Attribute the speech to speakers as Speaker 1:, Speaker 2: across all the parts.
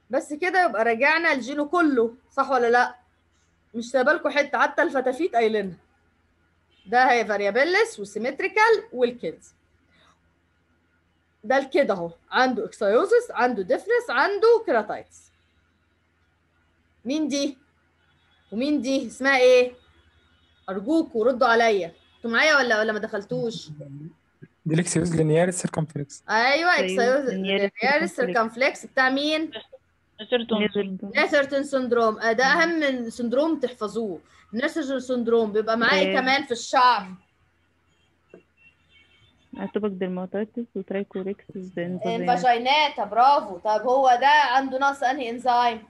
Speaker 1: بس كده يبقى راجعنا الجينو كله صح ولا لا مش سايبالكوا حته حتى الفتافيت قايلينها ده هي فاريابيلس وسيمتريكال والكيدز ده الكده اهو عنده اكسايوزس عنده ديفنس عنده كيراتايتس مين دي ومين دي اسمها ايه ارجوكوا ردوا عليا انتوا معايا ولا ولا ما دخلتوش
Speaker 2: دي الاكسيوز لينيار سيركمفلكس
Speaker 1: ايوه اكسايوزس
Speaker 3: linear
Speaker 1: لينيار سيركمفلكس بتاع مين نيثرتون سندروم آه، ده اهم من سندروم تحفظوه نيثرتون سندروم بيبقى معاه ايه
Speaker 3: أيوة.
Speaker 1: كمان في الشعر
Speaker 3: اتوبك ديرماتيتس وترايكوريكسس
Speaker 1: الفاجيناتا برافو طب هو ده عنده نقص انهي انزيم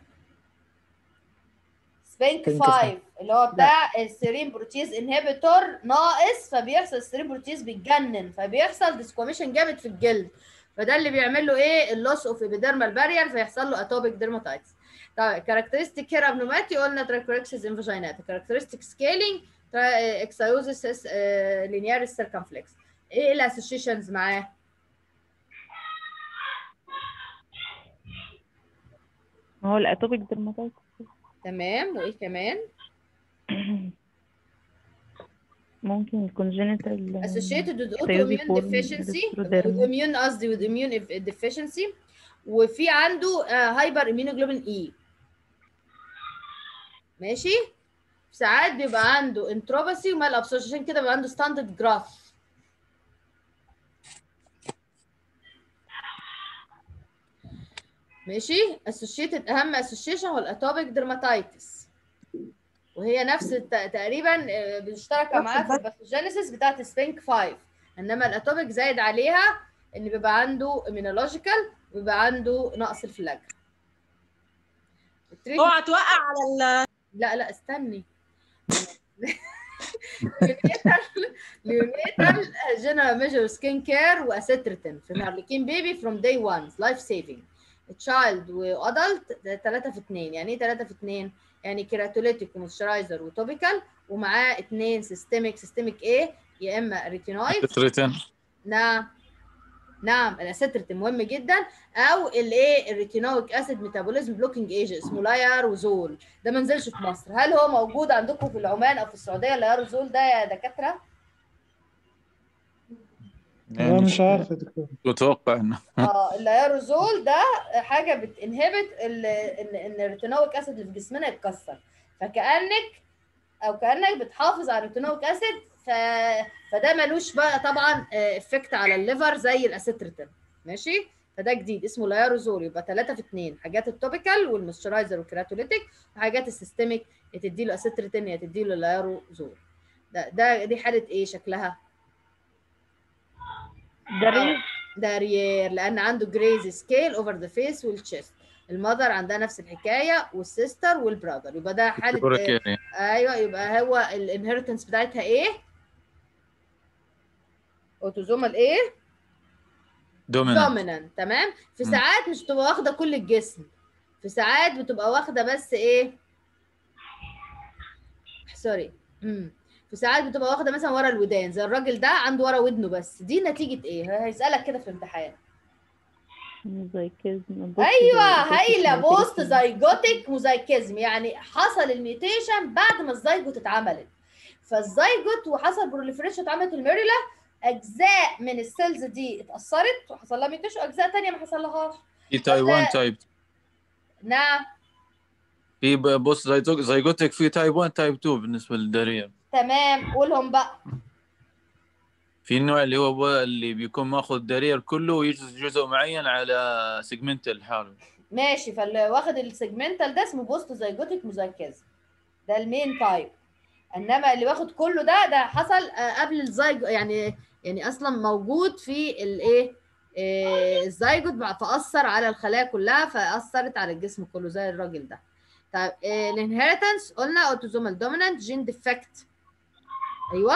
Speaker 1: سبينك
Speaker 2: سبينك
Speaker 1: 5 اللي هو بتاع السيرين بروتيز انهبيتور ناقص فبيحصل السيرين بروتيز بيتجنن فبيحصل ديسكوميشن جامد في الجلد فده اللي بيعمل له ايه اللوس اوف ايبيديرمال بارير فيحصل له اتوبيك ديرماتايتس طيب كاركترستيك هير ابنوماتي قلنا ترايكوريكسس ان فاجيناتا كاركترستيك سكيلينج اكسايوزس لينياريس سيركمفلكس ايه الاسوشيشنز معاه
Speaker 3: هو الاتوبيك ديرماتيتس
Speaker 1: تمام وايه كمان
Speaker 3: ممكن الكونجينيتال
Speaker 1: associated with
Speaker 3: Thyroid
Speaker 1: autoimmune
Speaker 3: form
Speaker 1: deficiency
Speaker 3: erythroderma.
Speaker 1: with immune قصدي with immune deficiency وفي عنده هايبر immunoglobulin E ماشي ساعات بيبقى عنده انتروباسي ومال ابسوربشن عشان كده بيبقى عنده ستاندرد جراف ماشي associated اهم association هو الاتوبيك dermatitis وهي نفس الت- تقريبا آه، مشتركه معاه في الباثوجينيسيس بتاعت سبينك 5 انما الاتوبيك زايد عليها ان بيبقى عنده immunological ويبقى عنده نقص الفلاج التريتمنت
Speaker 4: اوعى توقع على ال
Speaker 1: لا لا استني ليونيتال ليونيتال جنرال ميجر سكين كير واسيتريتين في مارليكين بيبي فروم داي 1 لايف سيفنج تشايلد وادلت 3 في 2 يعني ايه 3 في 2 يعني كيراتوليتيك ومويسترايزر وتوبيكال ومعاه اثنين سيستميك سيستميك ايه يا اما ريتينويد
Speaker 5: تتريتن
Speaker 1: نعم نعم الاسيتريتين مهم جدا او الايه الريتينويك اسيد ميتابوليزم بلوكينج ايجنت اسمه لاير وزول ده ما نزلش في مصر هل هو موجود عندكم في العمان او في السعوديه لاير وزول ده يا دكاتره
Speaker 2: انا مش عارف يا دكتور
Speaker 5: متوقع انه
Speaker 1: اه اللايروزول ده حاجه بتنهبت ال- ان ان الريتينويك اسيد اللي في جسمنا يتكسر فكانك او كانك بتحافظ على الريتينويك اسيد ف... فده ملوش بقى طبعا افكت على الليفر زي الاسيتريتين ماشي فده جديد اسمه لايروزول يبقى 3 في 2 حاجات التوبيكال والمويسترايزر والكراتوليتيك وحاجات السيستميك يا تدي له اسيتريتين يا تدي له لايروزول ده ده دي حاله ايه شكلها
Speaker 3: دريس
Speaker 1: دارير لان عنده جريز سكيل اوفر ذا فيس والتشيست المذر عندها نفس الحكايه والسيستر والبراذر يبقى ده حاله آه،
Speaker 5: كوريكيري
Speaker 1: ايوه يبقى هو الانهيرتنس بتاعتها ايه اوتوزومال ايه
Speaker 5: دومينانت
Speaker 1: دومينانت تمام في
Speaker 5: مم.
Speaker 1: ساعات مش بتبقى واخده كل الجسم في ساعات بتبقى واخده بس ايه سوري امم في ساعات بتبقى واخده مثلا ورا الودان زي الراجل ده عنده ورا ودنه بس دي نتيجه ايه هيسالك كده في الامتحان
Speaker 3: موزايكيزم
Speaker 1: ايوه هايله بوست زايجوتيك موزايكيزم يعني حصل الميوتيشن بعد ما الزيجوت اتعملت فالزيجوت وحصل بروليفريشن اتعملت الميريلا اجزاء من السيلز دي اتاثرت وحصل لها ميوتيشن واجزاء تانية ما حصلهاش
Speaker 5: في تايوان تايب
Speaker 1: نعم
Speaker 5: في ب- بص زيتو- زيجوتك في تايب 1 تايب 2 بالنسبه للدارير
Speaker 1: تمام قولهم بقى
Speaker 5: في النوع اللي هو ب- اللي بيكون ماخذ الدارير كله ويجلس جزء معين على سيجمنت الحال
Speaker 1: ماشي فاللي واخد السيجمنتال ده اسمه بوست زيجوتيك موزايكيزم ده المين تايب انما اللي واخد كله ده ده حصل آه، قبل الزيجو يعني يعني اصلا موجود في الايه آه، الزيجوت بقى فاثر على الخلايا كلها فاثرت على الجسم كله زي الراجل ده طيب الانهيرتنس قلنا اوتوزومال دومينانت جين ديفكت ايوه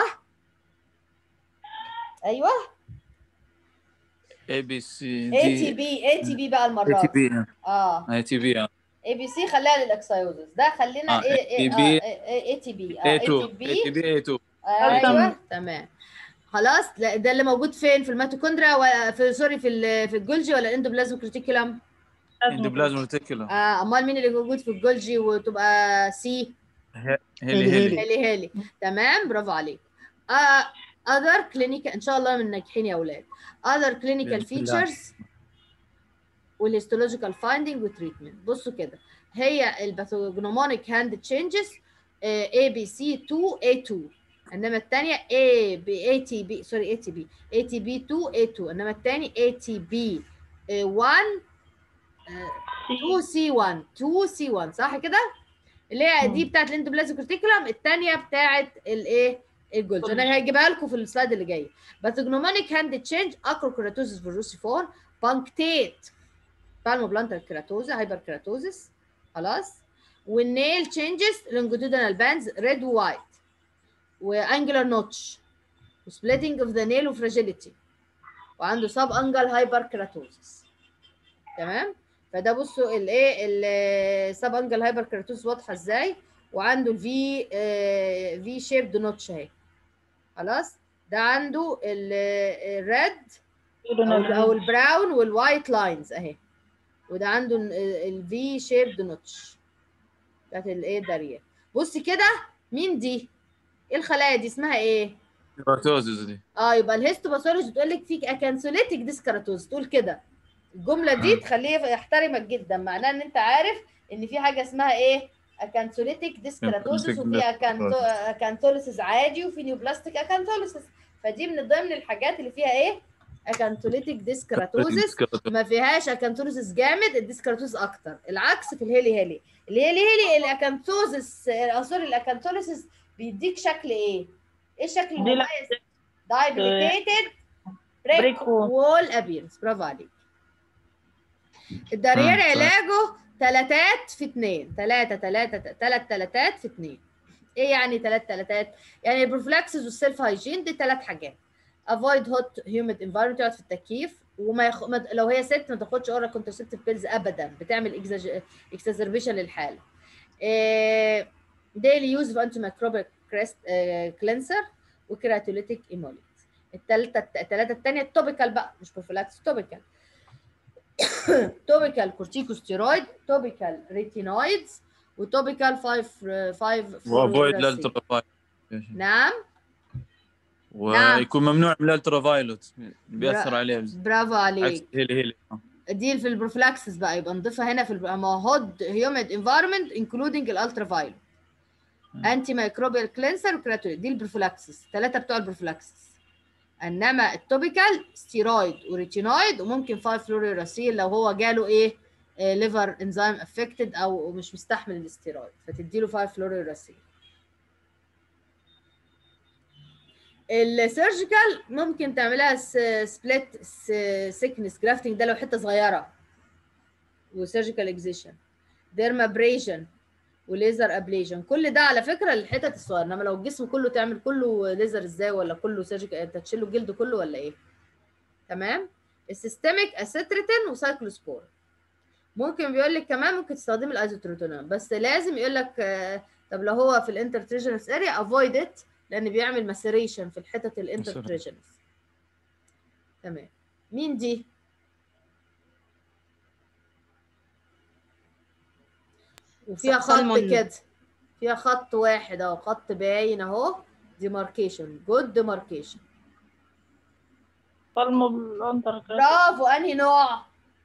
Speaker 1: ايوه
Speaker 5: اي بي سي
Speaker 1: اي تي بي اي تي بي بقى المره
Speaker 5: اي تي
Speaker 1: دي.
Speaker 5: بي
Speaker 1: اه
Speaker 5: اي تي بي
Speaker 1: اي بي سي خليها للاكسايوزس ده خلينا
Speaker 5: آه،
Speaker 1: ايه ايه
Speaker 5: ATB.
Speaker 1: اي تي بي
Speaker 5: اي 2 اي تي بي اي 2
Speaker 1: ايوه تمام خلاص لا، ده اللي موجود فين في الميتوكوندريا ولا في سوري في ال- في الجولجي ولا الاندوبلازم كريتيكولم
Speaker 5: اندوبلازم ريتيكولم
Speaker 1: آه امال مين اللي موجود في الجولجي وتبقى سي
Speaker 5: هيلي
Speaker 2: هيلي.
Speaker 5: هيلي
Speaker 1: هيلي هيلي تمام برافو عليك آه other clinical ان شاء الله من ناجحين يا اولاد other clinical
Speaker 5: بسم الله.
Speaker 1: features والهيستولوجيكال فايندينج وتريتمنت بصوا كده هي الباثوجنومونيك هاند تشينجز اي بي سي 2 اي 2 انما الثانيه اي بي اي تي بي سوري اي تي بي اي تي بي 2 اي 2 انما الثاني اي تي بي 1 2 سي 1 2 سي 1 صح كده اللي هي دي بتاعت الاندوبلازيك ريتيكولم الثانيه بتاعت الايه الجولد انا هجيبها لكم في السلايد اللي جاي باثوجنومونيك هاند تشينج اكروكيراتوزيس فيروسيفور بانكتيت بالمو بلانتر كيراتوزا هايبر كيراتوزيس خلاص والنيل تشينجز لونجيتودينال بانز ريد ووايت وانجلر نوتش وسبليتنج اوف ذا نيل وفراجيليتي وعنده سب انجل هايبر كيراتوزيس تمام فده بصوا الايه السب انجل هايبر كيراتوزيس واضحه ازاي وعنده الفي في شيبد نوتش اهي خلاص ده عنده الريد او او البراون والوايت لاينز اهي وده عنده الفي شيبد نوتش بتاعت الايه داريه بصي كده مين دي ايه الخلايا دي اسمها ايه
Speaker 5: كيراتوزيس دي
Speaker 1: اه يبقى الهيستوباثولوجي بتقول لك فيك اكانسوليتيك ديسكاراتوز تقول كده الجمله دي
Speaker 5: مم.
Speaker 1: تخليه يحترمك جدا معناه ان انت عارف ان في حاجه اسمها ايه اكانسوليتيك ديسكاراتوزس وفي أكانتو... اكانتوليسيس عادي وفي نيوبلاستيك اكانتوليسيس فدي من ضمن الحاجات اللي فيها ايه اكانتوليتيك ديسكاراتوزس ما فيهاش اكانتوليسيس جامد الديسكاراتوز اكتر العكس في الهيلي هيلي الهيلي هيلي الاكانتوزس آه، سوري الاكانتوليسيس بيديك شكل ايه؟ ايه الشكل
Speaker 3: دي
Speaker 1: المميز؟ دايبليكيتد بريك
Speaker 3: بريك وول.
Speaker 1: وول ابيرنس برافو عليك الدارير
Speaker 5: مم، صح.
Speaker 1: علاجه تلاتات في اتنين تلاتة تلاتة تلات تلاتات في اتنين ايه يعني تلات تلاتات؟ يعني البروفلاكسس والسيلف هايجين دي تلات حاجات افويد هوت هيوميد انفايرمنت يقعد في التكييف وما يخ... ما... لو هي ست ما تاخدش اورا كونترسبتيف بيلز ابدا بتعمل اكزاج... اكسازربيشن للحاله ديلي يوز اوف انتي ميكروبيك كلينسر وكراتوليتيك ايموليت الثالثه الثلاثه الثانيه التوبيكال بقى مش بروفيلاكس توبيكال توبيكال كورتيكوستيرويد توبيكال ريتينويدز وتوبيكال 5 5
Speaker 5: وافويد الالترا فايلوت
Speaker 1: نعم
Speaker 5: ويكون ممنوع من الالترا فايلوت بياثر
Speaker 1: برا-
Speaker 5: عليه
Speaker 1: برافو
Speaker 5: عكس
Speaker 1: عليك
Speaker 5: هيلي هيلي
Speaker 1: دي في البروفلاكسس بقى يبقى نضيفها هنا في الب- ما هود هيوميد انفايرمنت انكلودنج الالترا فايلوت
Speaker 5: مم.
Speaker 1: انتي مايكروبيال كلينسر وكراتوليت دي البروفلاكسس ثلاثه بتوع البروفلاكسس انما التوبيكال ستيرويد وريتينويد وممكن 5 فلوريراسيل لو هو جاله ايه ليفر انزيم افكتد او مش مستحمل الاستيرويد فتديله 5 فلوريراسيل السيرجيكال ممكن تعملها سبليت سيكنس جرافتنج ده لو حته صغيره وسيرجيكال اكزيشن ديرمابريشن وليزر ابليشن كل ده على فكره الحتت الصغيره انما لو الجسم كله تعمل كله ليزر ازاي ولا كله سيرجيكال انت تشيل له الجلد كله ولا ايه تمام السيستميك اسيتريتين وسايكلوسبور ممكن بيقول لك كمان ممكن تستخدم الايزوتروتونام بس لازم يقول لك آه، طب لو هو في الانترتريجنس اريا افويد ات لان بيعمل مسيريشن في الحتت الانترتريجنس تمام مين دي وفيها خط
Speaker 4: سلمون.
Speaker 1: كده فيها خط واحد اهو خط باين اهو ديماركيشن جود ديماركيشن
Speaker 3: بالمو بلانتر
Speaker 1: برافو انهي نوع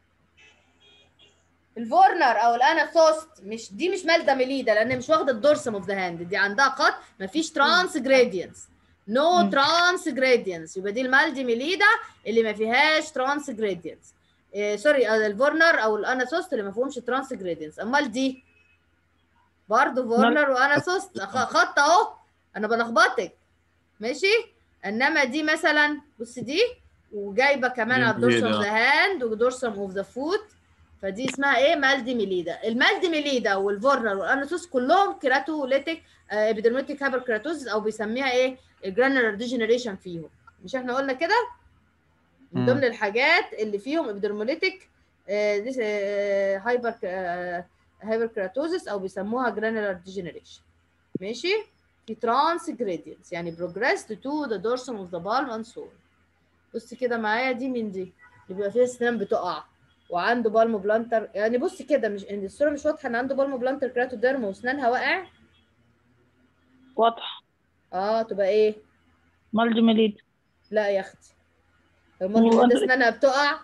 Speaker 1: الفورنر او الاناثوست مش دي مش مالدا ميليدا لان مش واخده الدورسم اوف ذا هاند دي عندها خط مفيش ترانس جريدينتس نو
Speaker 3: مم.
Speaker 1: ترانس جريدينتس يبقى دي المالدي ميليدا اللي ما فيهاش ترانس جريدينتس إيه سوري آه، الفورنر او الاناثوست اللي ما فيهمش ترانس جريدينتس امال دي برضه فورنر واناثوست خ- خط اهو انا بلخبطك ماشي انما دي مثلا بص دي وجايبه كمان
Speaker 5: دي
Speaker 1: على الدورسم
Speaker 5: ميليدا.
Speaker 1: اوف ذا هاند ودورسم اوف ذا فوت فدي اسمها ايه مالدي ميليدا المالدي ميليدا والفورنر والانوتوس كلهم كيراتوليتيك ابيدرميتيك هايبر كيراتوزيس او بيسميها ايه الجرانولار ديجنريشن فيهم مش احنا قلنا كده من
Speaker 5: مم.
Speaker 1: ضمن الحاجات اللي فيهم ابيدرموليتيك هايبر هايبر كيراتوزيس او بيسموها جرانولار ديجنريشن ماشي في ترانس جريدينتس يعني بروجريس تو ذا دورسم اوف ذا بالم اند سول بص كده معايا دي من دي اللي بيبقى فيها السنان بتقع وعنده بالمو بلانتر يعني بص كده مش ان الصوره مش واضحه ان عنده بالمو بلانتر كراتوديرما واسنانها واقع
Speaker 3: واضح
Speaker 1: اه تبقى ايه
Speaker 3: مالجميليد
Speaker 1: لا يا اختي
Speaker 3: هو
Speaker 1: المرة
Speaker 3: أنا-
Speaker 1: كده اسنانها بتقع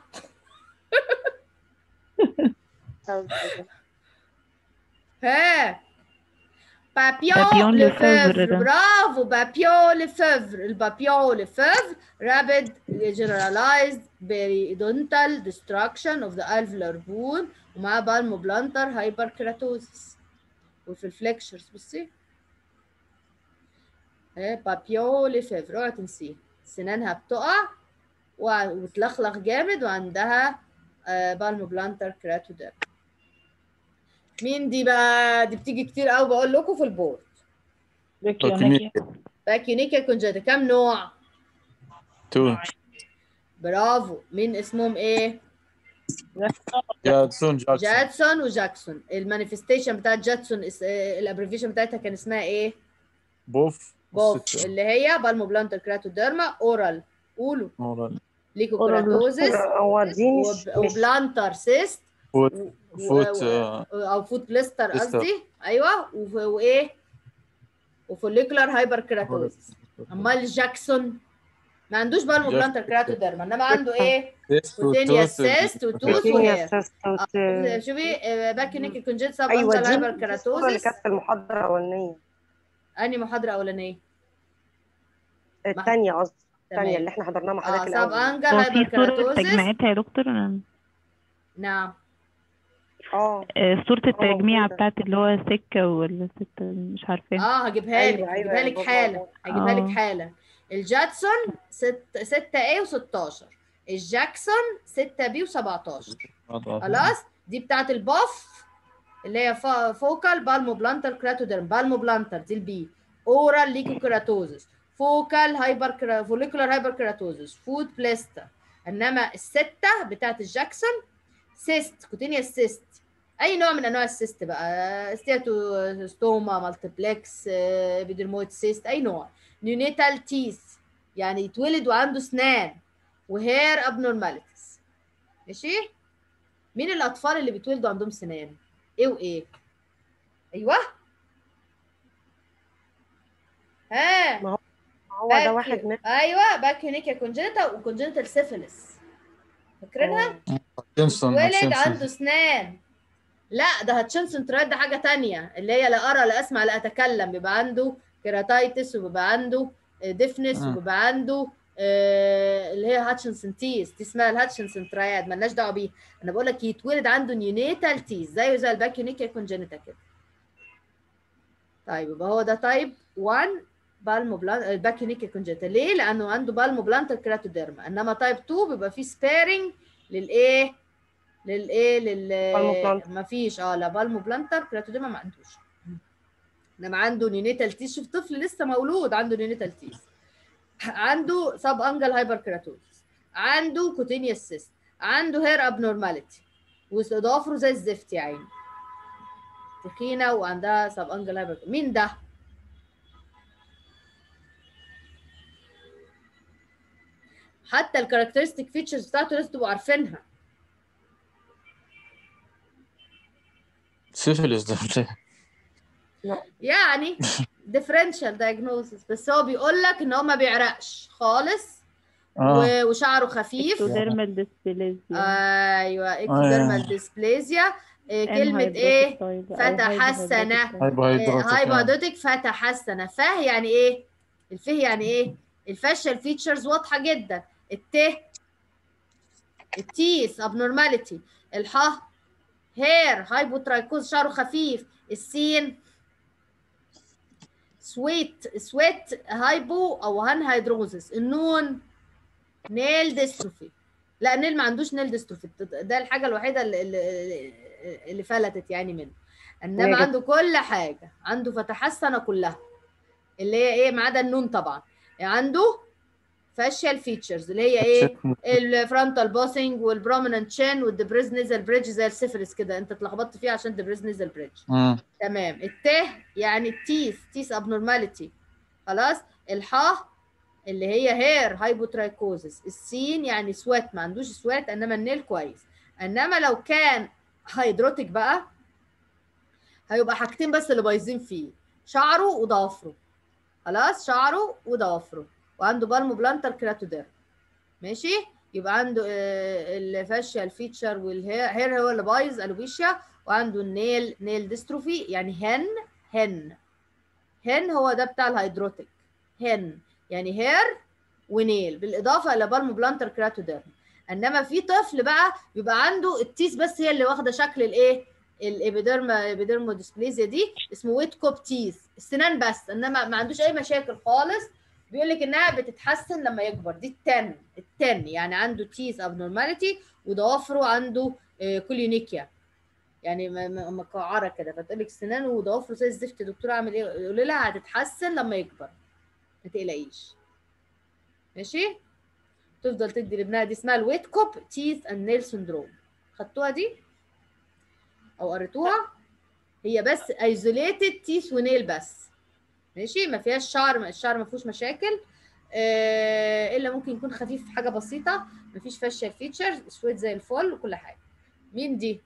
Speaker 1: ها بابيون
Speaker 3: بابيون
Speaker 1: لفيفر
Speaker 3: لفيفر ده.
Speaker 1: برافو بابيون لفيفر البابيون لفيفر rapid generalized periodontal destruction of the alveolar bone ومعاه بالمو بلانتر هايبركراتوزيس وفي الفليكشرز بصي ها بابيون لفيفر اوعي تنسيه سنانها بتقع وع- وتلخلخ جامد وعندها آه، بالمو بلانتر كراتوديرم مين دي بقى دي بتيجي كتير قوي بقول لكم في البورد
Speaker 3: بيكيونيكيا
Speaker 1: باكيونيكا كونجاتا كام نوع
Speaker 5: تو
Speaker 1: برافو مين اسمهم ايه
Speaker 5: جادسون جاكسون
Speaker 1: جادسون وجاكسون المانيفستيشن بتاعت جادسون اس... الابريفيشن بتاعتها كان اسمها ايه
Speaker 5: بوف
Speaker 1: بوف
Speaker 5: الستة.
Speaker 1: اللي هي بالمو بلانتر كراتوديرما اورال قولوا
Speaker 5: أورال.
Speaker 1: ليكوكراتوزيس
Speaker 4: هو دي مش
Speaker 1: وب-
Speaker 4: مش
Speaker 1: وبلانتر سيست
Speaker 5: فوت
Speaker 1: و-
Speaker 5: فوت
Speaker 1: و-
Speaker 5: آه،
Speaker 1: او فوت بليستر
Speaker 5: بليستر.
Speaker 1: قصدي ايوه وف- وايه وفوليكولار هايبر كراتوزيس امال جاكسون ما عندوش بالمو
Speaker 5: جاكسون.
Speaker 1: بلانتر كراتوديرما انما عنده ايه
Speaker 5: سيست
Speaker 1: وتينيا
Speaker 5: وتوث
Speaker 1: سيست وتوث
Speaker 4: كينيا
Speaker 1: وهير
Speaker 4: سيست وت-
Speaker 1: شوفي باكينيك كونجيت سب
Speaker 4: ايوه
Speaker 1: انجل
Speaker 4: دي
Speaker 1: هايبر
Speaker 4: الصورة اللي
Speaker 1: كراتوزيس
Speaker 4: كانت في المحاضرة الأولانية
Speaker 1: انهي محاضره اولانيه
Speaker 4: الثانية قصدي الثانية
Speaker 1: تمام
Speaker 4: اللي احنا حضرناها مع
Speaker 1: اه
Speaker 4: حضرتك
Speaker 1: سب
Speaker 4: الأول
Speaker 1: انجل
Speaker 3: هو
Speaker 1: هايبر
Speaker 3: في صورة
Speaker 1: كراتوزيس
Speaker 3: تجميعتها يا دكتور أنا
Speaker 1: نعم
Speaker 4: اه
Speaker 3: آه، صورة التجميع
Speaker 4: كده.
Speaker 3: بتاعت اللي هو سكة ولا ستة مش عارفاها
Speaker 1: اه هجيبها لك
Speaker 4: أيوة، أيوة،
Speaker 1: هجيبها لك
Speaker 4: برافو
Speaker 1: حالا
Speaker 4: عليك.
Speaker 1: هجيبها لك
Speaker 3: آه.
Speaker 1: حالا الجاتسون 6 6 a و16 الجاكسون 6 b و17 خلاص دي بتاعت الباف اللي هي فا- فوكال بالمو بلانتر كراتوديرم بالمو بلانتر دي البي اورال ليكوكراتوزس فوكال هايبر كرا... فوليكولار هايبر كراتوزس فود بلاستر انما السته بتاعت الجاكسون سيست كوتينيا سيست اي نوع من انواع السيست بقى ستياتو ستوما مالتيبلكس بيدرمويد سيست اي نوع نيونيتال تيث يعني يتولد وعنده اسنان وهير ابنورماليتيز ماشي مين الاطفال اللي بيتولدوا عندهم سنان ايه وايه ايوه ها
Speaker 4: هو
Speaker 1: باك-
Speaker 4: ده واحد من
Speaker 1: ايوه باك هنيكيا كونجنتا وكونجنتال سيفيلس فاكرينها
Speaker 5: جنسون
Speaker 1: ولد عنده اسنان لا ده هاتشنسون ترايد ده حاجه تانية اللي هي لا ارى لا اسمع لا اتكلم بيبقى عنده كيراتايتس وبيبقى عنده ديفنس
Speaker 5: مم.
Speaker 1: وبيبقى عنده آه، اللي هي هاتشنسون تيز دي اسمها الهاتشنسون ترايد مالناش دعوه بيها انا بقول لك يتولد عنده نيونيتال تيز زيه زي الباكيونيكيا كونجنتا كده طيب يبقى هو ده تايب 1 بالمو بلان الباكيونيكيا كونجنتا ليه؟ لانه عنده بالمو بلانتر كراتوديرما انما تايب 2 بيبقى فيه سبيرنج للايه؟ للايه؟
Speaker 4: بالمو
Speaker 1: لل
Speaker 4: بلانتر.
Speaker 1: ما فيش اه لا بالمو بلانتر كراتوديرما ما عندوش انما عنده نيونيتال تيز شوف طفل لسه مولود عنده نيونيتال تيز عنده سب انجل هايبر كراتوزس عنده كوتينيوس سيست عنده هير ابنورماليتي وضوافره زي الزفت يا عيني تخينه وعندها سب انجل هايبر مين ده؟ حتى الكاركترستيك فيتشرز بتاعته لازم تبقوا عارفينها
Speaker 5: سيفلس ده
Speaker 1: يعني ديفرنشال دايجنوزس بس هو بيقول لك ان هو ما بيعرقش خالص
Speaker 5: اه
Speaker 1: و- وشعره خفيف
Speaker 3: اكتوديرمال ديسبليزيا
Speaker 1: ايوه اكتوديرمال ديسبليزيا إيه كلمه ايه فتحسن. هايبودوتيك فتحسن فه يعني ايه الفه يعني ايه الفاشل فيتشرز واضحه جدا الت التيس ابنورماليتي الح هير هايبوترايكوز شعره خفيف السين سويت سويت هايبو او هان هيدروزس النون نيل ديستروفي لا نيل ما عندوش نيل ديستروفي ده الحاجه الوحيده اللي, اللي, اللي فلتت يعني منه انما
Speaker 4: نيجاتيف.
Speaker 1: عنده كل حاجه عنده فتحسن كلها اللي هي ايه ما عدا النون طبعا عنده فاشيال فيتشرز اللي هي ايه الفرونتال بوسنج والبروميننت شين والدبريز نيزل بريدج زي السيفلس كده انت اتلخبطت فيه عشان دبريز نيزل بريدج
Speaker 5: مم.
Speaker 1: تمام الت يعني التيث تيث ابنورماليتي خلاص الحاء اللي هي هير هايبوترايكوزس السين يعني سويت ما عندوش سويت انما النيل كويس انما لو كان هيدروتيك بقى هيبقى حاجتين بس اللي بايظين فيه شعره وضوافره خلاص شعره وضوافره وعنده بالمو بلانتر كراتودير ماشي يبقى عنده آه، الفاشيال فيتشر والهير هير هو اللي بايظ الوبيشيا وعنده النيل نيل ديستروفي يعني هن هن هن هو ده بتاع الهيدروتيك هن يعني هير ونيل بالاضافه الى بالمو بلانتر كراتوديرم انما في طفل بقى بيبقى عنده التيس بس هي اللي واخده شكل الايه الابيديرما ابيديرمو ديسبليزيا دي اسمه ويت كوب تيس السنان بس انما ما عندوش اي مشاكل خالص بيقول لك انها بتتحسن لما يكبر دي التن التن يعني عنده تيس ابنورماليتي وضوافره عنده آه، كوليونيكيا يعني م- م- مكعره كده فتقول لك سنانه وضوافره زي الزفت يا دكتور اعمل ايه يقول لها هتتحسن لما يكبر ما تقلقيش ماشي تفضل تدي لابنها دي اسمها الويت كوب تيث اند نيل سندروم خدتوها دي او قريتوها هي بس ايزوليتد تيث ونيل بس ماشي ما فيهاش شعر الشعر ما فيهوش مشاكل آه الا ممكن يكون خفيف حاجه بسيطه ما فيش فاشيال فيتشرز اسود زي الفل وكل حاجه مين دي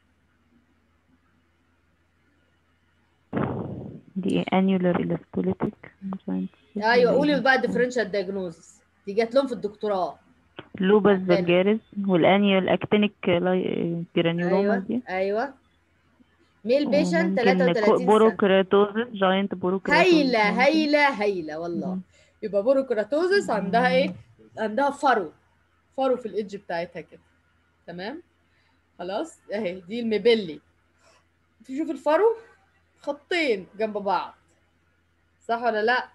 Speaker 3: دي annular elastomeric
Speaker 1: ايوه قولي بقى ديفرنشال دايجنوزس دي جات لهم في الدكتوراه
Speaker 3: لوبس
Speaker 1: عارفاها.
Speaker 3: فالجاريز والانيول اكتينيك جرانيولوما
Speaker 1: ايوه
Speaker 3: دي
Speaker 1: ايوه ميل بيشنت
Speaker 3: وممكن
Speaker 1: 33 سنه
Speaker 3: بوروكراتوزس جاينت بوروكراتوزس
Speaker 1: هايله هايله هايله والله
Speaker 3: مم.
Speaker 1: يبقى بوروكراتوزس عندها ايه عندها فرو فرو في الايدج بتاعتها كده تمام خلاص اهي دي المبلي تشوف الفرو خطين جنب بعض صح ولا لا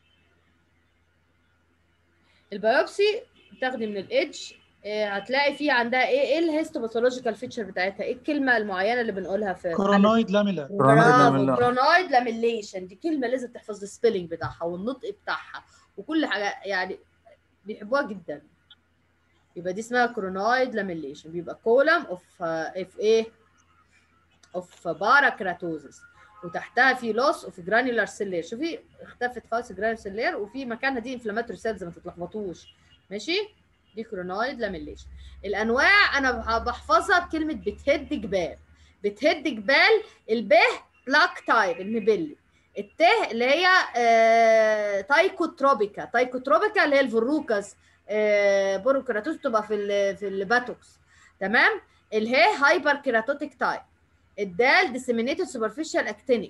Speaker 1: البيوبسي بتاخدي من الايدج آه، هتلاقي فيه عندها ايه ايه الهيستوباثولوجيكال فيتشر بتاعتها ايه الكلمه المعينه اللي بنقولها في حالة
Speaker 6: كورونويد لاميلر
Speaker 5: كورونويد
Speaker 1: برافو
Speaker 5: لاميلار.
Speaker 1: كرونويد لاميليشن دي كلمه لازم تحفظ السبيلنج بتاعها والنطق بتاعها وكل حاجه يعني بيحبوها جدا يبقى دي اسمها كرونويد لاميليشن بيبقى كولم اوف اف ايه اوف باراكراتوزس وتحتها في لوس اوف جرانيولار سيلير شوفي اختفت خالص الجرانيولار سيلير وفي مكانها دي انفلاماتوري سيلز ما تتلخبطوش ماشي دي كرونويد لاميليشن الانواع انا بح- بحفظها بكلمه بتهد جبال بتهد جبال الب بلاك تايب المبلي الته اللي هي آه تايكوتروبيكا تايكوتروبيكا اللي هي الفروكاس آه بوروكراتوس تبقى في ال في الباتوكس تمام الهي هايبر كيراتوتيك تايب الدال ديسيمينيتد سوبرفيشال اكتينيك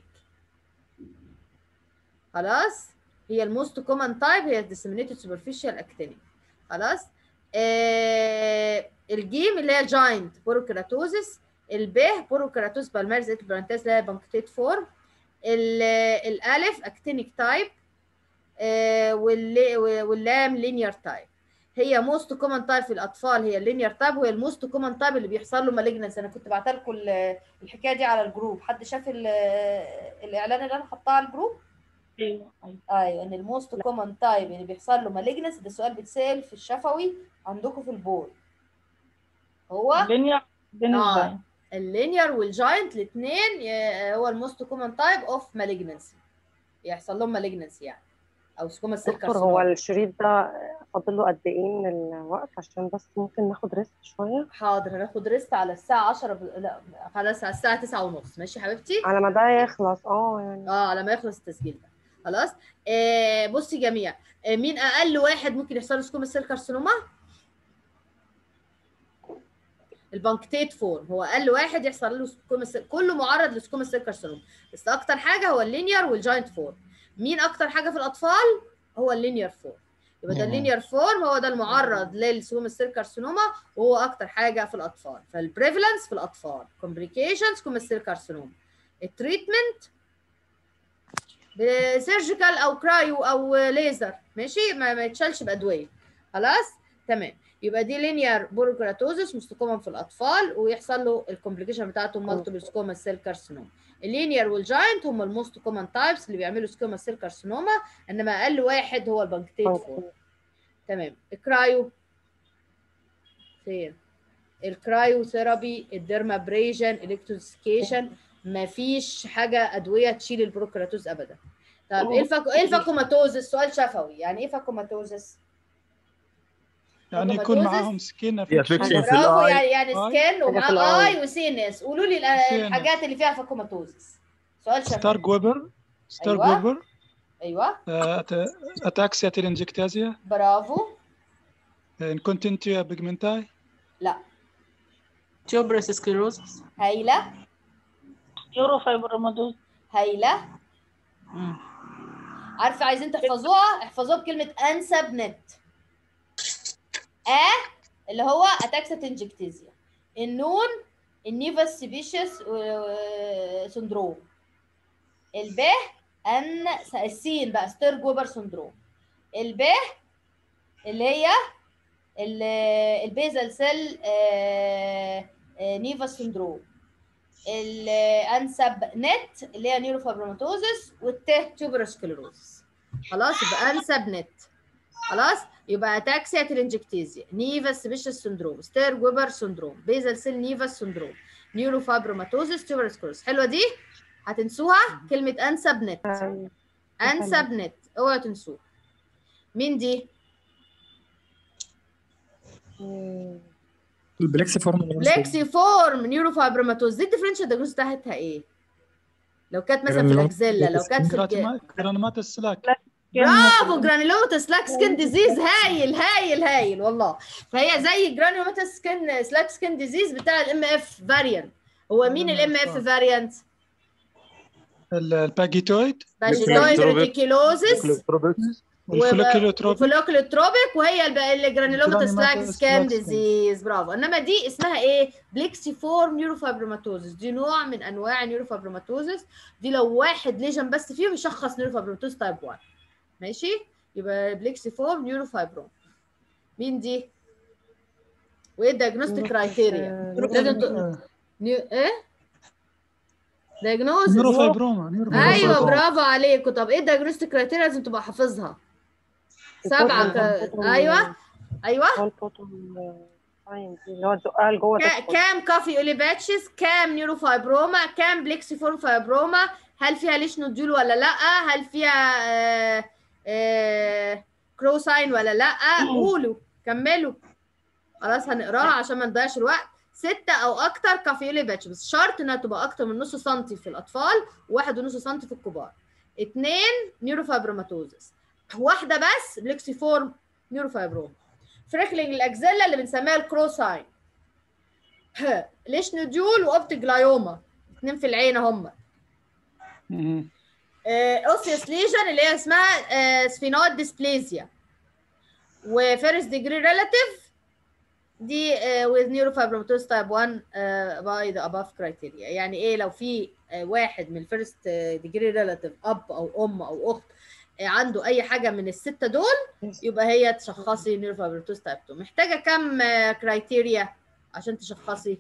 Speaker 1: خلاص هي الموست كومن تايب هي الديسيمينيتد سوبرفيشال اكتينيك خلاص آه الجيم اللي هي جاينت بوروكراتوزس الب بوروكراتوس بالمارز برانتاز اللي هي بانكتيت فورم ال- الالف اكتينيك تايب واللام لينير تايب هي موست كومن تايب في الاطفال هي اللينير تايب وهي الموست كومن تايب اللي بيحصل له مالجنس انا كنت بعتها لكم ال- الحكايه دي على الجروب حد شاف ال- الاعلان اللي انا حطاه على الجروب
Speaker 7: ايوه ايوه
Speaker 1: ايوه ان الموست كومن تايب اللي بيحصل له مالجنس ده سؤال بيتسال في الشفوي عندكم في البول هو
Speaker 7: الدنيا الدنيا
Speaker 1: آه.
Speaker 7: ازاي
Speaker 1: اللينير والجاينت الاثنين هو الموست كومن تايب اوف مالجنسي يحصل لهم مالجنسي يعني او سكوما سيل
Speaker 4: دكتور هو الشريط ده فاضل له قد ايه من الوقت عشان بس ممكن ناخد ريست شويه
Speaker 1: حاضر هناخد ريست على الساعه 10 ب... لا خلاص على الساعه 9 ونص ماشي يا حبيبتي
Speaker 4: على ما ده يخلص اه يعني
Speaker 1: اه على ما يخلص التسجيل ده خلاص آه بصي جميع آه مين اقل واحد ممكن يحصل له سكوما سيل كارسينوما البانكتيت فورم هو اقل واحد يحصل له سكوما سيل كله معرض لسكوما سيل كارسينوما بس اكتر حاجه هو اللينير والجاينت فورم مين اكتر حاجه في الاطفال هو اللينير فورم يبقى ده
Speaker 6: مم.
Speaker 1: اللينير فورم هو ده المعرض للسكوما سيل كارسينوما وهو اكتر حاجه في الاطفال فالبريفالنس في الاطفال كومبليكيشنز سكوما سيل كارسينوما التريتمنت بسيرجيكال او كرايو او ليزر ماشي ما, ما يتشالش بادويه خلاص تمام يبقى دي لينير بوروكراتوزس مستقيما في الاطفال ويحصل له الكومبليكيشن بتاعته مالتيبل سكوما سيل كارسينوما اللينير والجاينت هم الموست كومن تايبس اللي بيعملوا سكوما سيل كارسينوما انما اقل واحد هو البنكتيت فور تمام الكرايو فين الكرايو ثيرابي الديرمابريجن الكتروسكيشن مفيش حاجه ادويه تشيل البروكراتوز ابدا طب ايه الفاكو ايه الفاكوماتوزس سؤال شفوي يعني ايه فاكوماتوزس
Speaker 2: يعني يكون
Speaker 1: فاجوماتوزس.
Speaker 2: معاهم سكين
Speaker 5: هي
Speaker 2: affliction.
Speaker 5: فيكشن في
Speaker 1: برافو
Speaker 5: الاي
Speaker 1: يعني يعني
Speaker 2: آي.
Speaker 1: سكان
Speaker 4: حاجة في
Speaker 1: ومعاه
Speaker 4: الآي.
Speaker 1: اي وسينس قولوا لي ال-
Speaker 2: سينس.
Speaker 1: الحاجات اللي فيها فاكوماتوزس سؤال
Speaker 2: ستار
Speaker 1: شغال
Speaker 2: جوبر ستار
Speaker 1: أيوة.
Speaker 2: جوبر
Speaker 1: ايوه
Speaker 2: اتاكسيا تيلنجكتازيا
Speaker 1: برافو
Speaker 2: انكونتنتيا بيجمنتاي
Speaker 1: لا
Speaker 6: tuberous sclerosis
Speaker 1: هايله
Speaker 7: يوروفايبروماتوز
Speaker 1: هايله
Speaker 6: مم.
Speaker 1: عارفه عايزين تحفظوها احفظوها بكلمه انسب نت ا اللي هو اتاكسا تنجكتيزيا النون النيفاس سيبيشيس سندروم الب ان السين بقى ستير جوبر سندروم الب اللي هي ال- البيزل سيل آه، آه، نيفاس سندروم الانسب نت اللي هي نيوروفابروماتوزس والت تيوبروسكليروز خلاص يبقى انسب نت خلاص يبقى اتاكسيا ترنجكتيزيا نيفاس سبيشال سندروم ستير جوبر سندروم بيزل سيل نيفاس سندروم نيوروفابروماتوزس تيوبروسكليروز حلوه دي هتنسوها كلمه انسب نت
Speaker 4: أيوة.
Speaker 1: انسب نت اوعوا تنسوها مين دي
Speaker 4: مم.
Speaker 2: البلكسي فورم
Speaker 1: بلكسي فورم نيوروفابروماتوز دي الديفرنشال دياجنوز بتاعتها ايه لو كانت مثلا في
Speaker 2: جرانيولوما-
Speaker 1: الاكزيلا لو كانت في الج...
Speaker 2: جرانمات السلاك
Speaker 1: برافو جرانيلوماتس لاك سكين ديزيز هايل هايل هايل والله فهي زي جرانيلوماتس سكين سلاك سكين ديزيز بتاع الام اف فاريانت هو مين الام اف فاريانت
Speaker 2: الباجيتويد
Speaker 1: باجيتويد
Speaker 5: Tropic.
Speaker 1: ريتيكيلوزيس
Speaker 2: والفلوكيلوتروبيك
Speaker 1: والفلوكيلوتروبيك وهي الب- الجرانيلوماتس لاك
Speaker 2: Granulomatous
Speaker 1: سكين
Speaker 2: Lax Skin.
Speaker 1: ديزيز برافو انما دي اسمها ايه بليكسي فورم نيوروفابروماتوزس دي نوع من انواع النيوروفابروماتوزس دي لو واحد ليجن بس فيهم يشخص نيوروفابروماتوز تايب 1 ماشي يبقى بليكسي فورم نيوروفايبروم مين دي وايه الدايجنوستيك كرايتيريا لازم ت... نيو... ايه دايجنوز
Speaker 2: نيوروفايبروما نيوروفايبروما.
Speaker 1: ايوه برافو عليكم طب ايه الدايجنوستيك كرايتيريا لازم تبقى حافظها سبعه ك... ايوه ايوه
Speaker 4: هو البوتوم ساين دي اللي هو تزقها لجوه
Speaker 1: كا-
Speaker 4: تدخل.
Speaker 1: كام كافي اوليباتشز كام نيوروفايبروما كام بليكسيفورم فايبروما هل فيها ليش نودول ولا لا هل فيها آه آه كروساين ولا لا قولوا كملوا خلاص هنقراها عشان ما نضيعش الوقت ستة أو أكتر كافي اوليباتش بس شرط إنها تبقى أكتر من نص سنتي في الأطفال وواحد ونص سنتي في الكبار اتنين نيوروفايبروماتوزس واحدة بس بليكسيفورم نيوروفايبروما فريكلينج الأكزيلا اللي بنسميها الكروساين ليش نديول واوبتيك جلايوما اتنين في العين هم
Speaker 2: مم.
Speaker 1: اوسيوس ليجن اللي هي اسمها سفينويد ديسبليزيا وفيرست ديجري ريلاتيف دي with neurofibromatosis type 1 uh, by the above criteria يعني ايه لو في uh, واحد من الفيرست ديجري ريلاتيف اب او ام او اخت uh, عنده اي حاجه من السته دول يبقى هي تشخصي neurofibromatosis type 2 محتاجه كم كرايتيريا عشان تشخصي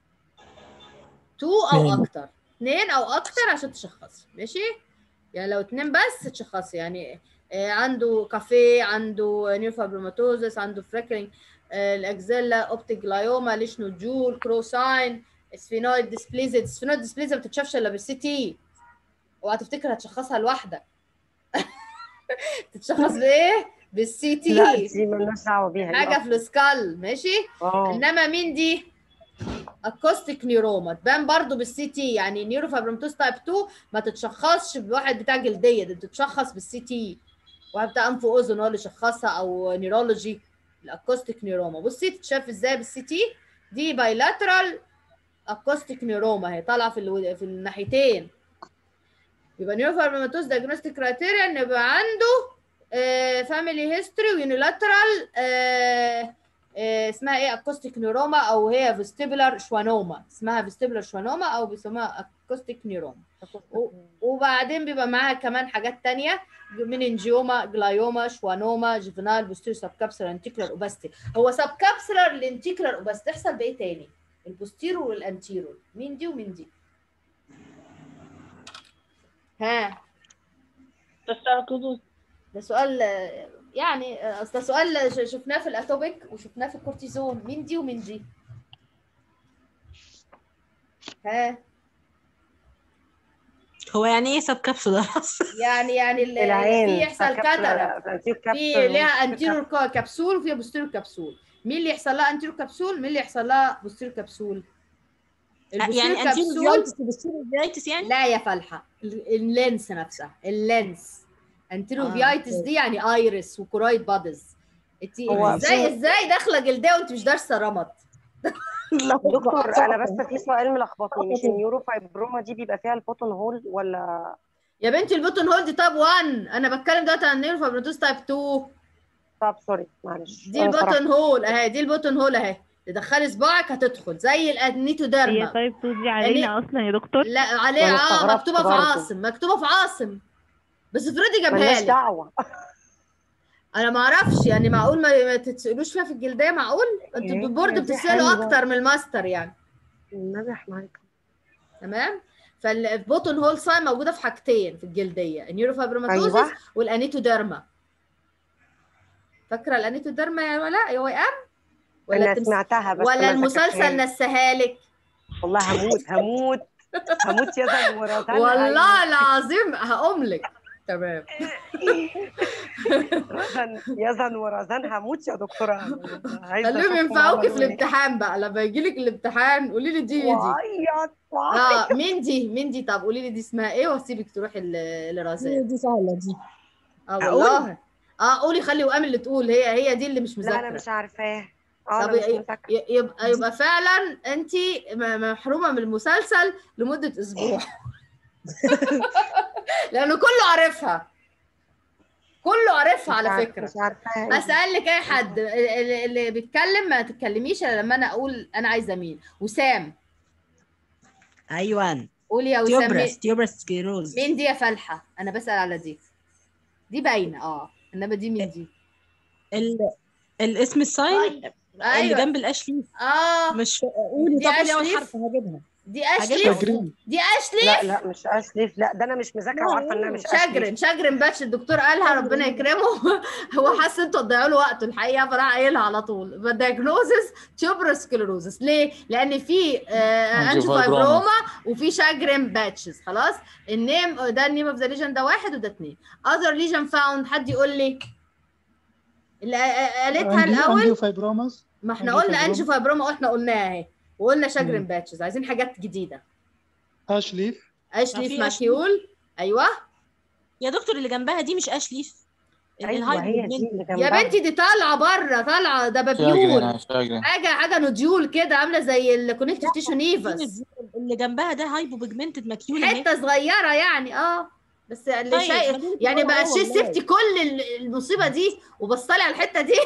Speaker 1: 2 او
Speaker 2: اتنين.
Speaker 1: اكتر اثنين او اكتر عشان تشخصي ماشي يعني لو اتنين بس تشخصي يعني آه، عنده كافيه عنده نيوفابروماتوزس عنده فريكلينج الاكزيلا اوبتيك جلايوما ليش نودجول كروساين سفينويد ديسبليزيا السفينويد ديسبليزيا ما بتتشافش الا بالسي تي اوعى تفتكر هتشخصها لوحدك تتشخص بايه؟ بالسي تي
Speaker 4: لا دي مالناش دعوه بيها دي
Speaker 1: حاجه
Speaker 4: أصلاً.
Speaker 1: في السكال ماشي
Speaker 4: اه
Speaker 1: انما مين دي اكوستيك نيوروما تبان برضو بالسي تي يعني نيوروفابروماتوس تايب 2 ما تتشخصش بواحد بتاع جلديه ده بتتشخص بالسي تي واحد بتاع انف واذن هو اللي شخصها او نيرولوجي الاكوستيك نيوروما بصي تتشاف ازاي بالسي تي دي بايلاترال اكوستيك نيوروما هي طالعه في الو... في الناحيتين يبقى نيوروفابروماتوس دايجنوستيك كرايتيريا ان يبقى عنده فاميلي هيستوري ويونيلاترال اسمها ايه اكوستيك نيوروما او هي فيستيبولار شوانوما اسمها فيستيبولار شوانوما او بيسموها اكوستيك نيوروما و- وبعدين بيبقى معاها كمان حاجات تانية مننجيوما جلايوما شوانوما جيفينال بوستير سب كابسولار انتيكولار اوباستي هو سب كابسولار الانتيكولار اوباستي تحصل بايه تاني البوستيرور والانتيرور مين دي ومين دي ها
Speaker 7: تستعقدوا
Speaker 1: ده سؤال آه، يعني آه، اصل ده سؤال ش- شفناه في الاتوبيك وشفناه في الكورتيزون مين دي ومين دي ها
Speaker 6: هو يعني ايه سب كابسولار
Speaker 1: يعني يعني ال-
Speaker 4: العين
Speaker 1: في يحصل كاتاراكت في ليها انتيرور كبسول وفيها بوستيرور كبسول مين اللي يحصل لها انتيرور كبسول مين اللي يحصل لها بوستيرور كبسول البوستيرور
Speaker 6: يعني انتيرو
Speaker 1: كبسول
Speaker 6: فيايتس وبوستيرو فيايتس يعني
Speaker 1: لا يا فلحه ال- اللينس نفسها اللينس انتيرو
Speaker 6: آه،
Speaker 1: فيايتس
Speaker 6: أوكي.
Speaker 1: دي يعني ايرس وكورايد بادز انت
Speaker 4: هو
Speaker 1: ازاي
Speaker 4: في-
Speaker 1: ازاي داخله جلديه وانت مش دارسه رمط
Speaker 4: دكتور انا بس في سؤال ملخبطني مش النيورو فايبروما دي بيبقى فيها البوتون هول ولا
Speaker 1: يا بنتي البوتون هول دي تايب 1 انا بتكلم دلوقتي عن النيروفابروتوس تايب 2
Speaker 4: طب سوري معلش
Speaker 1: دي
Speaker 4: أنا سرحت.
Speaker 1: البوتون هول اهي دي البوتون هول اهي تدخلي صباعك هتدخل زي
Speaker 3: هي
Speaker 1: الادنيتوديرما
Speaker 3: تايب 2 دي علينا اصلا يا دكتور
Speaker 1: لا عليه
Speaker 4: وأنا
Speaker 1: اه
Speaker 4: استغربت
Speaker 1: مكتوبه في
Speaker 4: برضه.
Speaker 1: عاصم مكتوبه في عاصم بس افرضي جابها
Speaker 4: ملناش
Speaker 1: لك
Speaker 4: دعوه
Speaker 1: انا ما اعرفش يعني معقول ما, ما تتسالوش فيها في الجلديه معقول انتوا
Speaker 4: إيه،
Speaker 1: برضه
Speaker 4: دي
Speaker 1: بتسالوا
Speaker 4: حلوة.
Speaker 1: اكتر من الماستر يعني
Speaker 4: النبي احمد
Speaker 1: تمام فالبوتون هول ساين موجوده في حاجتين في الجلديه النيوروفابروماتوزيس
Speaker 4: ايوه
Speaker 1: والانيتوديرما فاكره الانيتوديرما يا ولا يا وئام ولا
Speaker 4: انا
Speaker 1: التمس...
Speaker 4: سمعتها بس
Speaker 1: ولا
Speaker 4: ما
Speaker 1: المسلسل
Speaker 4: ذاكرتهاش.
Speaker 1: نساها لك
Speaker 4: والله هموت هموت هموت يا زلمه
Speaker 1: والله العظيم هقوم لك تمام
Speaker 4: رزن يزن ورزن هموت يا دكتوره عايزة
Speaker 1: خليهم
Speaker 4: أشوفهم
Speaker 1: ينفعوكي في
Speaker 4: عملوا إيه.
Speaker 1: الامتحان بقى لما يجي لك الامتحان قولي لي دي دي
Speaker 4: وعيط وعيط
Speaker 1: اه مين دي مين دي طب قولي لي دي اسمها ايه واسيبك تروحي ل- لرزان
Speaker 6: دي سهله دي
Speaker 1: اه والله اه قولي خلي وام اللي تقول هي هي دي اللي مش
Speaker 4: لا انا
Speaker 1: مذاكره
Speaker 4: مش عارفاه اه
Speaker 1: طب
Speaker 4: انا مش
Speaker 1: ي-
Speaker 4: مذاكره
Speaker 1: ي- يبقى يبقى فعلا انت محرومه من المسلسل لمده اسبوع لانه كله عارفها كله عارفها على
Speaker 4: مش عارف-
Speaker 1: فكره
Speaker 4: مش عارفاه
Speaker 1: اسالك اي حد اللي اللي بيتكلم ما تتكلميش الا لما انا اقول انا عايزه مين وسام
Speaker 6: ايوه
Speaker 1: قولي يا وسام مين-
Speaker 6: تيوبرس تيوبرس سكيروز
Speaker 1: مين دي يا فلحه انا بسال على دي دي باينه اه انما دي مين دي
Speaker 6: ال... الاسم الساين اللي
Speaker 1: ايوه
Speaker 6: جنب الاشلي
Speaker 1: اه
Speaker 6: مش قولي
Speaker 1: دي
Speaker 6: طب قولي اول
Speaker 1: أشليف؟
Speaker 6: حرف هجيبها
Speaker 1: دي اشلي
Speaker 2: شاجرين
Speaker 1: دي اشلي
Speaker 4: لا لا مش اشليف لا ده انا مش مذاكره وعارفه انها مش اشليف
Speaker 1: شجرن شجرن باتش الدكتور قالها ربنا يكرمه هو حاسس انتوا تضيعوا له وقته الحقيقه فراح قايلها على طول دايجنوزس تيوبروسكلروزس ليه؟ لان في آه انجو فايبروما وفي شجرن باتشز خلاص النيم ده النيم اوف ذا ليجن ده واحد وده اثنين اذر ليجن فاوند حد يقول لي اللي آه، قالتها الاول
Speaker 2: عندي فايبروماس
Speaker 1: ما احنا
Speaker 2: أنجيو
Speaker 1: قلنا
Speaker 2: فايبروما.
Speaker 1: انجو فايبروما واحنا قلناها اهي وقلنا شجرن
Speaker 2: مم.
Speaker 1: باتشز عايزين حاجات جديده
Speaker 2: اشليف
Speaker 1: اشليف
Speaker 6: في
Speaker 1: ماكيول ايوه
Speaker 6: يا دكتور اللي جنبها دي مش اشليف
Speaker 4: ايوه هي دي اللي
Speaker 1: يا
Speaker 4: جنبها
Speaker 1: بنتي دي طالعه بره طالعه ده بابيول
Speaker 5: شاقرين شاقرين
Speaker 1: حاجه حاجه نوديول كده عامله زي الكونكتيف تيشو نيفاس
Speaker 6: اللي جنبها ده هايبو بيجمنتد ماكيولا اهي.
Speaker 1: حته صغيره يعني اه بس اللي
Speaker 6: طيب،
Speaker 1: شايف
Speaker 6: ما دي
Speaker 1: يعني
Speaker 6: بتبقى
Speaker 1: بقى
Speaker 6: هو
Speaker 1: الشيء
Speaker 6: والله.
Speaker 1: سبتي كل ال- المصيبه دي وبصلي على الحته دي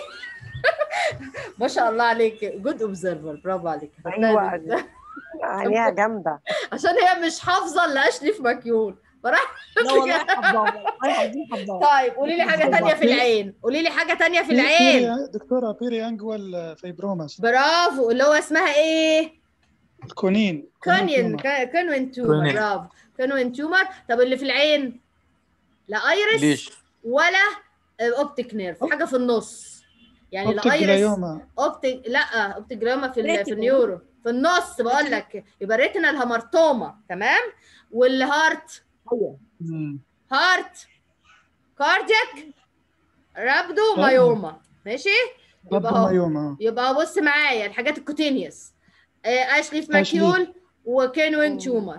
Speaker 1: ما شاء الله عليك جود اوبزرفر برافو عليك
Speaker 4: ايوه عينيها جامده
Speaker 1: عشان هي مش حافظه الا اشلي في مكيول فراح
Speaker 6: لا والله حافظاه والله العظيم حافظاه
Speaker 1: طيب قولي لي حاجه تانية في العين قولي لي حاجه تانية في العين
Speaker 2: بيري- دكتوره بيري انجوال فايبروماس
Speaker 1: برافو اللي هو اسمها ايه
Speaker 2: الكونين
Speaker 1: كونين
Speaker 2: تومر.
Speaker 1: كونين تومر
Speaker 5: كونين.
Speaker 1: برافو كونين تومر طب اللي في العين لا ايرس
Speaker 5: ليش؟
Speaker 1: ولا اوبتيك نيرف حاجه في النص يعني لا
Speaker 2: اوبتيك
Speaker 1: ايرس
Speaker 2: جلايوما
Speaker 1: اوبتيك لا اوبتيك جلايوما في ال- في
Speaker 6: ريتينا.
Speaker 1: النيورو في النص بقول لك يبقى ريتينال هامارتوما تمام والهارت
Speaker 6: ايوه
Speaker 2: مم.
Speaker 1: هارت كاردياك رابدو مايوما ماشي يبقى
Speaker 2: رب
Speaker 1: اهو
Speaker 2: مايوما
Speaker 1: يبقى بص معايا الحاجات الكوتينيوس آه اشليف
Speaker 2: أشليف.
Speaker 1: ماكيول وكينوين تومر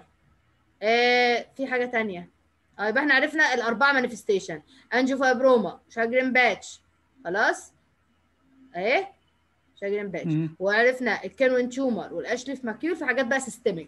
Speaker 1: آه في حاجه تانية اه يبقى احنا عرفنا الاربعه مانيفستيشن انجو فايبروما شاجرين باتش خلاص اهي شاجرين باتش
Speaker 2: مم.
Speaker 1: وعرفنا الكينوين تومر والاشليف ماكيول في حاجات بقى سيستميك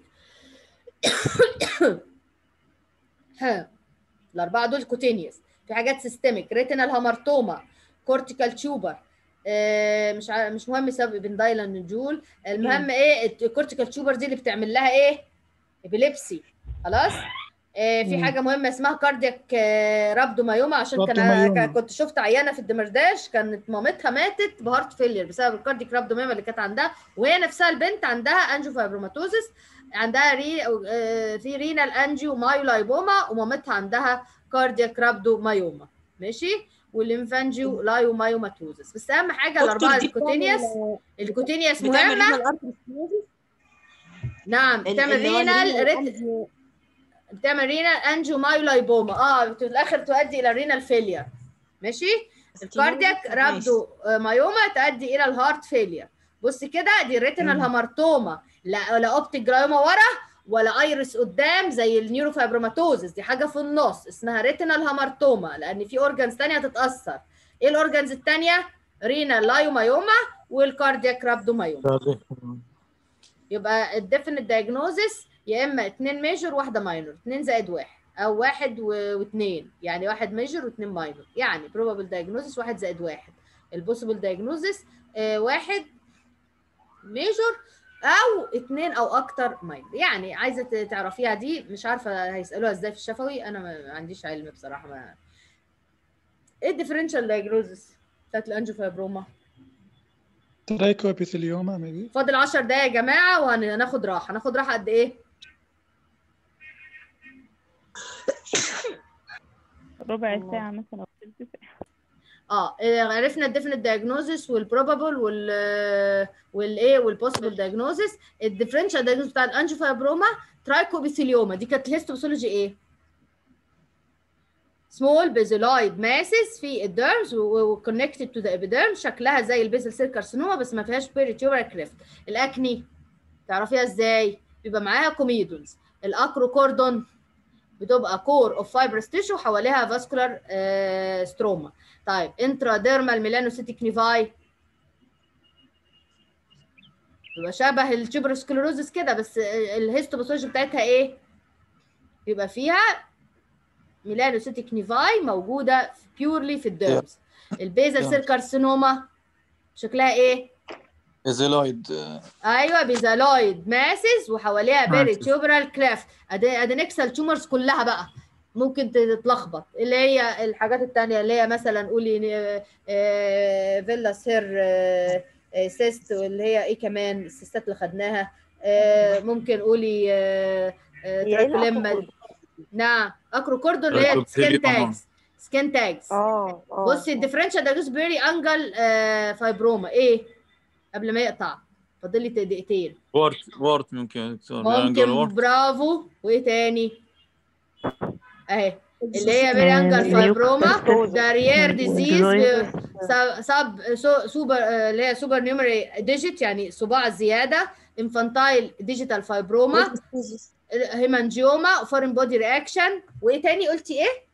Speaker 1: ها الاربعه دول كوتينيوس في حاجات سيستميك ريتينال هامارتوما كورتيكال تيوبر آه، مش ع- مش مهم سبب بندايلا نجول المهم ايه الكورتيكال تيوبر دي اللي بتعمل لها ايه ابيليبسي خلاص آه، في
Speaker 2: مم.
Speaker 1: حاجه مهمه اسمها كاردياك رابدومايوما عشان كان
Speaker 2: رابدومايوما.
Speaker 1: كان- كنت شفت عيانه في الدمرداش كانت مامتها ماتت بهارت فيلير بسبب الكارديك رابدومايوما اللي كانت عندها وهي نفسها البنت عندها انجو فايبروماتوزس عندها ري آه، في رينال انجيو مايولايبوما ومامتها عندها كاردياك رابدومايوما ماشي والليمفانجيو لايومايوماتوزس بس اهم حاجه الاربعه الكوتينيوس الكوتينيوس
Speaker 6: بتعمل
Speaker 1: مهمه
Speaker 6: رينال ارتري ستينوزس
Speaker 1: نعم بتعمل
Speaker 6: اللي هو
Speaker 1: رينال
Speaker 6: الرينال
Speaker 1: ريت...
Speaker 6: أنجيو-
Speaker 1: بتعمل رينال انجيومايولايبوما اه في الاخر تؤدي الى رينال فيلير ماشي الكاردياك رابدو مايوما تؤدي الى الهارت فيلير بص كده دي الريتينال
Speaker 2: مم.
Speaker 1: هامارتوما لا لا اوبتيك جرايوما ورا ولا ايرس قدام زي النيوروفايبروماتوزس دي حاجه في النص اسمها ريتينال هامارتوما لان في اورجانز تانية هتتاثر ايه الاورجانز التانية رينال لايومايوما والكاردياك رابدومايوما يبقى الديفينيت دايجنوزس يا اما اتنين ميجر واحده ماينور اتنين زائد واحد او واحد و- واتنين يعني واحد ميجر واتنين ماينور يعني probable diagnosis واحد زائد واحد البوسيبل diagnosis آه واحد ميجر او اتنين او اكتر ماينور يعني عايزه ت- تعرفيها دي مش عارفه هيسالوها ازاي في الشفوي انا ما ما عنديش علم بصراحه ما ايه الديفرنشال دايجنوزس بتاعت الانجيوفايبروما
Speaker 2: ترايكو ابيثيليوما maybe
Speaker 1: فاضل 10 دقايق يا جماعه وهناخد راحه هناخد راحه قد ايه
Speaker 3: ربع ساعة مثلا أو تلت ساعة
Speaker 1: اه إيه، عرفنا الديفينيت دايجنوزس والبروبابل وال والايه والبوسيبل دايجنوزس الديفرنشال دايجنوزس بتاع الانجيوفايبروما ترايكوبيثيليوما دي كانت الهيستوباثولوجي ايه؟ سمول بيزيلويد ماسز في الديرمز وكونكتد تو ذا ابيديرم شكلها زي البيزل سيل كارسينوما بس ما فيهاش بيريتيوبر كريفت الاكني تعرفيها ازاي؟ بيبقى معاها كوميدونز الاكروكوردون بتبقى كور اوف فايبرس تيشو حواليها فاسكولار ستروما طيب انتراديرمال ميلانوسيتيك نيفاي يبقى شبه التيوبروسكلروزس كده بس الهيستوباثولوجي بتاعتها ايه؟ يبقى فيها ميلانوسيتيك نيفاي موجوده بيورلي في الديرمز البيزل سيل كارسينوما شكلها ايه؟
Speaker 5: ازيلويد
Speaker 1: ايوه بيزالويد ماسز وحواليها بيري تيوبرال كليف ادينكسال تيومرز كلها بقى ممكن تتلخبط اللي هي الحاجات التانية اللي هي مثلا قولي آه، آه، فيلا سير آه، آه، سيست واللي هي ايه كمان السيستات اللي خدناها آه، ممكن قولي آه، آه،
Speaker 4: هي ايه
Speaker 1: تراكوليما
Speaker 4: الأكروكوردون؟
Speaker 1: نعم اكروكوردون اللي هي
Speaker 5: تراكوبيليوم.
Speaker 1: سكين تاجز سكين تاجز
Speaker 4: اه اه
Speaker 1: بصي الديفرنشال دايجنوز بيري انجل فايبروما ايه قبل ما يقطع فاضل لي دقيقتين
Speaker 5: وورت وورت ممكن يا دكتور نقول
Speaker 1: ممكن
Speaker 5: وورت
Speaker 1: برافو وايه تاني اهي اللي هي بيري
Speaker 3: آه،
Speaker 1: انجل فايبروما
Speaker 4: ليوكوستوزس.
Speaker 1: ده ريير ديزيز
Speaker 3: ليوكوستوزس.
Speaker 1: سب سو- سوبر آه، اللي هي سوبر نيومري ديجيت يعني صباع زياده انفانتايل ديجيتال فايبروما هيمانجيوما فورين بودي رياكشن وايه تاني قلتي ايه؟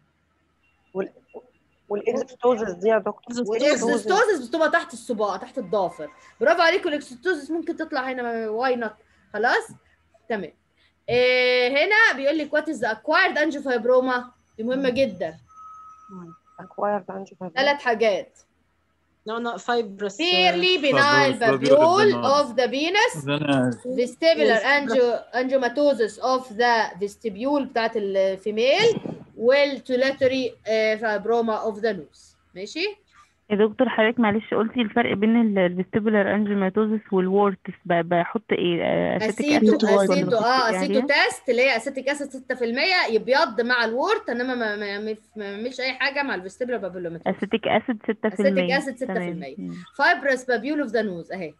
Speaker 4: والاكزوستوزس دي يا دكتور
Speaker 1: والاكسستوزس بتبقى تحت الصباع تحت الضافر برافو عليكم الاكسستوزس ممكن تطلع هنا واي نوت خلاص تمام إيه هنا بيقول لك وات از اكوايرد انجيوفايبروما دي مهمه جدا
Speaker 4: اكوايرد انجيوفايبروما
Speaker 1: ثلاث حاجات
Speaker 6: No, no, fibrous. uh,
Speaker 1: clearly benign
Speaker 5: Fibrous babule
Speaker 1: babule
Speaker 5: benign.
Speaker 1: of the penis vestibular angio angiomatosis of the vestibule بتاعت الفيميل والتولاتوري فايبروما of the nose ماشي
Speaker 3: يا دكتور حضرتك معلش قلتي الفرق بين الفيستيبولار انجيوماتوزس والورتس ب- بحط ايه آه، اسيتيك
Speaker 1: اسيتو
Speaker 3: اسيد ولا
Speaker 1: اسيتو
Speaker 3: بحط
Speaker 1: اه
Speaker 3: إيه
Speaker 1: اسيتو
Speaker 3: عليها؟
Speaker 1: تيست اللي هي اسيتيك اسيد 6% يبيض مع الورت انما ما ما يعمل- ما يعملش اي حاجه مع الفيستيبولار بابيلوماتوس
Speaker 3: اسيتيك اسيد 6%
Speaker 1: أسيتيك أسيد 6%.
Speaker 3: تمام. مم.
Speaker 1: فايبرس بابيول اوف ذا نوز اهي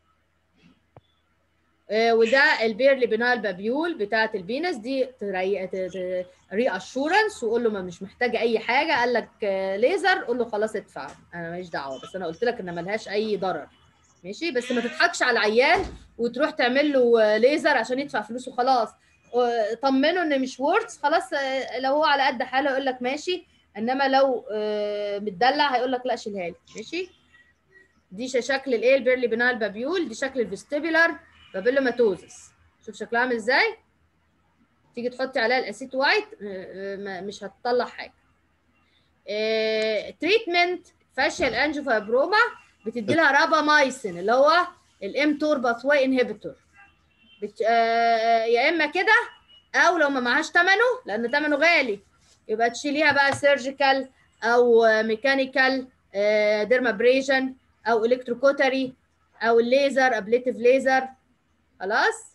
Speaker 1: آه، وده البيرلي بينال بابيول بتاعت البينس دي ري اشورنس وقول له ما مش محتاجه اي حاجه قال لك آه، ليزر قول له خلاص ادفع انا ماليش دعوه بس انا قلت لك ان ملهاش اي ضرر ماشي بس ما تضحكش على العيان وتروح تعمل له آه، ليزر عشان يدفع فلوس وخلاص آه، طمنه ان مش وورتس خلاص آه، لو هو على قد حاله يقول لك ماشي انما لو آه، متدلع هيقول لك لا شيلها لي ماشي دي ش- شكل الايه البيرلي بينال بابيول دي شكل الفيستيبولار بابيلوماتوزس شوف شكلها عامل ازاي تيجي تحطي عليها الاسيت وايت آه، آه، ما- مش هتطلع حاجه تريتمنت فاشيال انجيوفايبروما بتدي لها رابامايسين اللي هو الام تور باثواي انهبيتور بت... آه، يا اما كده او لو ما معهاش ثمنه لان ثمنه غالي يبقى تشيليها بقى سيرجيكال او ميكانيكال ديرمابريشن او الكتروكوتري او الليزر ابليتيف ليزر خلاص